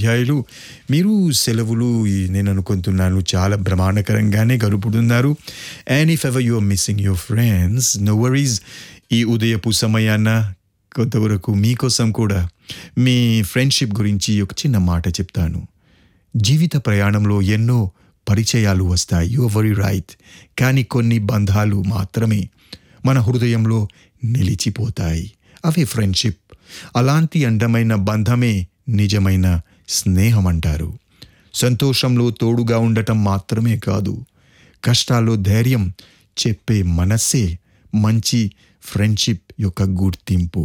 ఉపాధ్యాయులు మీరు సెలవులు ఈ- నేను అనుకుంటున్నాను చాలా బ్రహ్మాండకరంగానే గడుపుతున్నారు and if ever you're missing your friends no worries ఈ ఉదయపు సమయాన కొంతవరకు మీకోసం కూడా మీ ఫ్రెండ్షిప్ గురించి ఒక చిన్న మాట చెప్తాను జీవిత ప్రయాణంలో ఎన్నో పరిచయాలు వస్తాయి యు వెరీ రైట్ కానీ కొన్ని బంధాలు మాత్రమే మన హృదయంలో నిలిచిపోతాయి అవే ఫ్రెండ్షిప్ అలాంటి అందమైన బంధమే నిజమైన స్నేహం అంటారు సంతోషంలో తోడుగా ఉండటం మాత్రమే కాదు కష్టాల్లో ధైర్యం చెప్పే మనస్సే మంచి ఫ్రెండ్షిప్ యొక్క గుర్తింపు